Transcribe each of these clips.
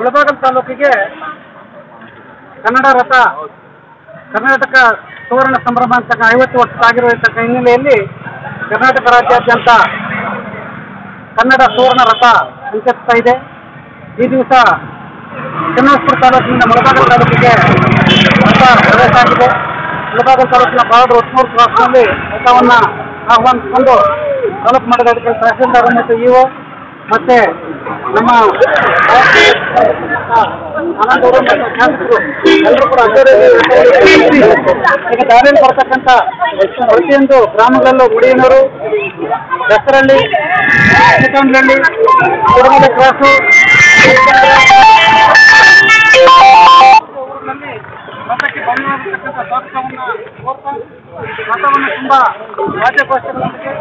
ಮುಳಬಾಗಲ್ ತಾಲೂಕಿಗೆ ಕನ್ನಡ ರಥ ಕರ್ನಾಟಕ ಸುವರ್ಣ ಸಂಭ್ರಮ ಅಂತಕ್ಕ ಐವತ್ತು ವರ್ಷ ಆಗಿರುವಂತಕ್ಕ ಹಿನ್ನೆಲೆಯಲ್ಲಿ ಕರ್ನಾಟಕ ರಾಜ್ಯಾದ್ಯಂತ ಕನ್ನಡ ಸುವರ್ಣ ರಥ ಸಂಚರಿಸ್ತಾ ಇದೆ ಈ ದಿವಸ ಚನ್ನಪುರ ತಾಲೂಕಿನಿಂದ ಮುಳಬಾಗಲ್ ತಾಲೂಕಿಗೆ ರಥ ಪ್ರವೇಶ ಆಗಿದೆ ಮುಳಬಾಗಲ್ ತಾಲೂಕಿನ ಬಾರ್ಡರ್ ಹೊತ್ಮೂರು ಕ್ರಾಸ್ನಲ್ಲಿ ರಥವನ್ನು ಆಹ್ವಾನಿಸಿಕೊಂಡು ತಾಲೂಕು ಮಾಡಿದ ತಹಸೀಲ್ದಾರ್ ಮತ್ತು ಇಒ ಮತ್ತೆ ನಮ್ಮ ಆನಂದವರು ಮತ್ತು ಶಾಸಕರು ಎಲ್ಲರೂ ಕೂಡ ಅದ್ದೂರಿಯಾಗಿ ಈಗ ದಾರಿಯಲ್ಲಿ ಬರ್ತಕ್ಕಂಥ ಪ್ರತಿಯೊಂದು ಗ್ರಾಮಗಳಲ್ಲೂ ಗುಡಿಯನೂರು ದಸರಳ್ಳಿ ಚಿಕ್ಕಂಡ್ಲಹಳ್ಳಿ ಕುರುಮಲೆ ಕ್ರಾಸು ಊರಿನಲ್ಲಿ ರಥಕ್ಕೆ ಭವ್ಯವಾಗಿರ್ತಕ್ಕಂಥ ಸ್ವಾಗತವನ್ನು ಕೋರ್ತಾ ರಥವನ್ನು ತುಂಬ ವಾದ್ಯಗೋಷ್ಠಿಗಳೊಂದಿಗೆ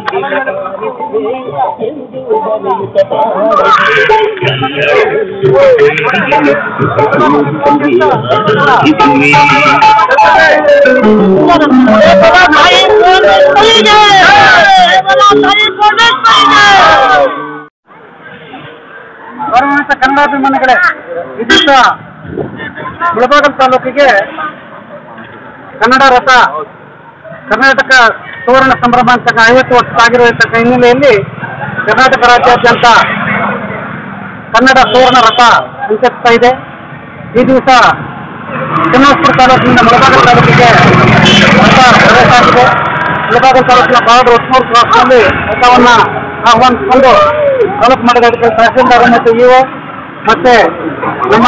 ಗೌರವಾನ್ವಿತ ಕನ್ನಡಾಭಿಮಾನಿಗಳೇ ಈ ದಿವಸ ಮುಳಬಾಗಲ್ ತಾಲೂಕಿಗೆ ಕನ್ನಡ ರಥ ಕರ್ನಾಟಕ ಸುವರ್ಣ ಸಂಭ್ರಮ ಅಂತಕ್ಕ ಐವತ್ತು ವರ್ಷ ಆಗಿರುವಂತಕ್ಕ ಹಿನ್ನೆಲೆಯಲ್ಲಿ ಕರ್ನಾಟಕ ರಾಜ್ಯಾದ್ಯಂತ ಕನ್ನಡ ಸುವರ್ಣ ರಥ ಸಂಚರಿಸ್ತಾ ಇದೆ ಈ ದಿವಸ ಚನ್ನಪುರ ತಾಲೂಕಿನಿಂದ ಮುಳಬಾಗಲ್ ತಾಲೂಕಿಗೆ ರಥ ಪ್ರವೇಶ ಆಗಿದೆ ಮುಳಬಾಗಲ್ ತಾಲೂಕಿನ ಬಾರ್ಡರ್ ಹೊತ್ಮೂರು ಕ್ರಾಸ್ನಲ್ಲಿ ರಥವನ್ನು ಆಹ್ವಾನಿಸಿಕೊಂಡು ತಾಲೂಕು ಮಾಡಿದ ತಹಸೀಲ್ದಾರ್ ಮತ್ತು ಇಒ ಮತ್ತೆ ನಮ್ಮ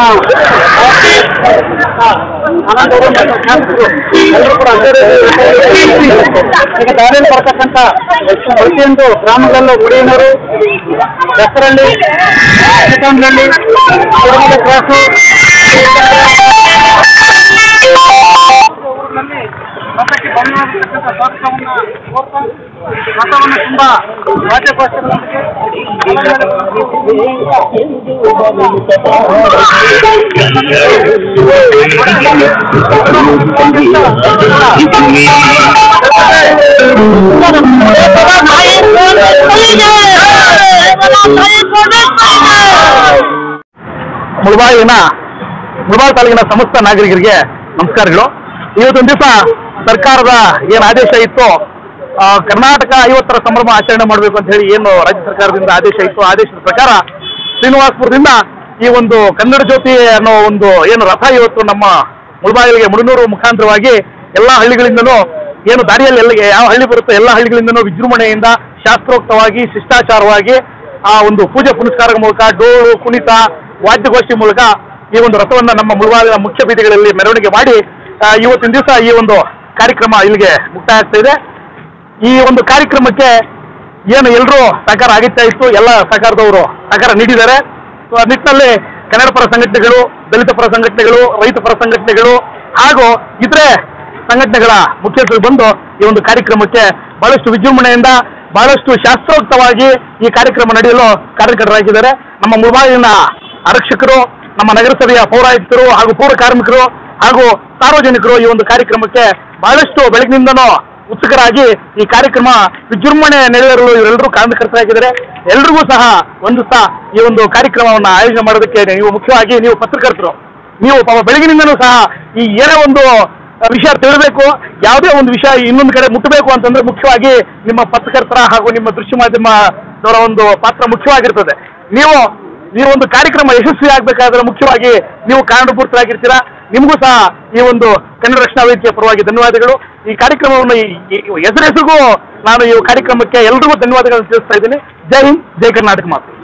ಆನಂದವರು ಮತ್ತು ಶಾಸಕರು ಎಲ್ಲರೂ ಕೂಡ ಅದ್ದೂರಿಯಾಗಿ ಈಗ ದಾರಿಯಲ್ಲಿ ಬರ್ತಕ್ಕಂಥ ಪ್ರತಿಯೊಂದು ಗ್ರಾಮಗಳಲ್ಲೂ ಗುಡಿಯನೂರು ದಸರಳ್ಳಿ ಚಿಕ್ಕಂಡ್ಲಹಳ್ಳಿ ಕುರುಮಲೆ ಕ್ರಾಸು ಊರಿನಲ್ಲಿ ರಥಕ್ಕೆ ಭವ್ಯವಾಗಿರ್ತಕ್ಕಂಥ ಸ್ವಾಗತವನ್ನು ಕೋರ್ತಾ ರಥವನ್ನು ತುಂಬ ವಾದ್ಯಗೋಷ್ಠಿಗಳೊಂದಿಗೆ ಮುಳಬಾಗಿಲಿನ ಮುಳಬಾಗ ತಾಲೂಕಿನ ಸಮಸ್ತ ನಾಗರಿಕರಿಗೆ ನಮಸ್ಕಾರಗಳು ಇವತ್ತೊಂದು ದಿವಸ ಸರ್ಕಾರದ ಏನು ಆದೇಶ ಇತ್ತು ಆ, ಕರ್ನಾಟಕ ಐವತ್ತರ ಸಂಭ್ರಮ ಆಚರಣೆ ಮಾಡಬೇಕು ಅಂತ ಹೇಳಿ ಏನು ರಾಜ್ಯ ಸರ್ಕಾರದಿಂದ ಆದೇಶ ಇತ್ತು ಆದೇಶದ ಪ್ರಕಾರ ಶ್ರೀನಿವಾಸಪುರದಿಂದ ಈ ಒಂದು ಕನ್ನಡ ಜ್ಯೋತಿ ಅನ್ನೋ ಒಂದು ಏನು ರಥ ಇವತ್ತು ನಮ್ಮ ಮುಳಬಾಗಿಲಿಗೆ ಮುಳುನೂರು ಮುಖಾಂತರವಾಗಿ ಎಲ್ಲ ಹಳ್ಳಿಗಳಿಂದನೂ ಏನು ದಾರಿಯಲ್ಲಿ ಎಲ್ಲಿಗೆ ಯಾವ ಹಳ್ಳಿ ಬರುತ್ತೋ ಎಲ್ಲ ಹಳ್ಳಿಗಳಿಂದನೂ ವಿಜೃಂಭಣೆಯಿಂದ ಶಾಸ್ತ್ರೋಕ್ತವಾಗಿ ಶಿಷ್ಟಾಚಾರವಾಗಿ ಆ ಒಂದು ಪೂಜೆ ಪುನಸ್ಕಾರದ ಮೂಲಕ ಡೋಳು ಕುಣಿತ ವಾದ್ಯಗೋಷ್ಠಿ ಮೂಲಕ ಈ ಒಂದು ರಥವನ್ನು ನಮ್ಮ ಮುಳಬಾಗಿಲ ಮುಖ್ಯ ಬೀದಿಗಳಲ್ಲಿ ಮೆರವಣಿಗೆ ಮಾಡಿ ಆ, ಇವತ್ತಿನ ದಿವಸ ಈ ಒಂದು ಕಾರ್ಯಕ್ರಮ ಇಲ್ಲಿಗೆ ಮುಕ್ತಾಯ ಆಗ್ತಾ ಇದೆ ಈ ಒಂದು ಕಾರ್ಯಕ್ರಮಕ್ಕೆ ಏನು ಎಲ್ಲರೂ ಸಹಕಾರ ಅಗತ್ಯ ಇತ್ತು ಎಲ್ಲ ಸಹಕಾರದವರು ಸಹಕಾರ ನೀಡಿದ್ದಾರೆ ಸೊ ಆ ನಿಟ್ಟಿನಲ್ಲಿ ಕನ್ನಡ ಪರ ಸಂಘಟನೆಗಳು ದಲಿತ ಪರ ಸಂಘಟನೆಗಳು ರೈತ ಪರ ಸಂಘಟನೆಗಳು ಹಾಗೂ ಇತರೆ ಸಂಘಟನೆಗಳ ಮುಖ್ಯಸ್ಥರು ಬಂದು ಈ ಒಂದು ಕಾರ್ಯಕ್ರಮಕ್ಕೆ ಬಹಳಷ್ಟು ವಿಜೃಂಭಣೆಯಿಂದ ಬಹಳಷ್ಟು ಶಾಸ್ತ್ರೋಕ್ತವಾಗಿ ಈ ಕಾರ್ಯಕ್ರಮ ನಡೆಯಲು ಕಾರ್ಯಕರ್ತರಾಗಿದ್ದಾರೆ ನಮ್ಮ ಮುಳಬಾಗಿಲಿನ ಆರಕ್ಷಕರು ನಮ್ಮ ನಗರಸಭೆಯ ಪೌರಾಯುಕ್ತರು ಹಾಗೂ ಪೌರ ಕಾರ್ಮಿಕರು ಹಾಗೂ ಸಾರ್ವಜನಿಕರು ಈ ಒಂದು ಕಾರ್ಯಕ್ರಮಕ್ಕೆ ಬಹಳಷ್ಟು ಬೆಳಗಿನಿಂದನೂ ಉತ್ಸುಕರಾಗಿ ಈ ಕಾರ್ಯಕ್ರಮ ವಿಜೃಂಭಣೆ ನೆರವೇರಲು ಇವರೆಲ್ಲರೂ ಕಾರಣಕರ್ತರಾಗಿದ್ದಾರೆ ಎಲ್ರಿಗೂ ಸಹ ಒಂದು ಸಹ ಈ ಒಂದು ಕಾರ್ಯಕ್ರಮವನ್ನು ಆಯೋಜನೆ ಮಾಡೋದಕ್ಕೆ ನೀವು ಮುಖ್ಯವಾಗಿ ನೀವು ಪತ್ರಕರ್ತರು ನೀವು ಪಾಪ ಬೆಳಗಿನಿಂದನೂ ಸಹ ಈ ಏನೇ ಒಂದು ವಿಷಯ ತಿಳಿಬೇಕು ಯಾವುದೇ ಒಂದು ವಿಷಯ ಇನ್ನೊಂದು ಕಡೆ ಮುಟ್ಟಬೇಕು ಅಂತಂದ್ರೆ ಮುಖ್ಯವಾಗಿ ನಿಮ್ಮ ಪತ್ರಕರ್ತರ ಹಾಗೂ ನಿಮ್ಮ ದೃಶ್ಯ ಮಾಧ್ಯಮದವರ ಒಂದು ಪಾತ್ರ ಮುಖ್ಯವಾಗಿರ್ತದೆ ನೀವು ಈ ಒಂದು ಕಾರ್ಯಕ್ರಮ ಯಶಸ್ವಿ ಆಗಬೇಕಾದ್ರೆ ಮುಖ್ಯವಾಗಿ ನೀವು ಕಾರಣಭೂತರಾಗಿರ್ತೀರಾ ನಿಮಗೂ ಸಹ ಈ ಒಂದು ಕನ್ನಡ ರಕ್ಷಣಾ ವೇದಿಕೆಯ ಪರವಾಗಿ ಧನ್ಯವಾದಗಳು ಈ ಕಾರ್ಯಕ್ರಮವನ್ನು ಈ- ಈ ಹೆಸರೆಸರಿಗೂ ನಾನು ಈ ಕಾರ್ಯಕ್ರಮಕ್ಕೆ ಎಲ್ರಿಗೂ ಧನ್ಯವಾದಗಳನ್ನು ತಿಳಿಸ್ತಾ ಇದ್ದೀನಿ ಜೈ ಹಿಂದ್ ಜೈ ಕರ್ನಾಟಕ ಮಾತು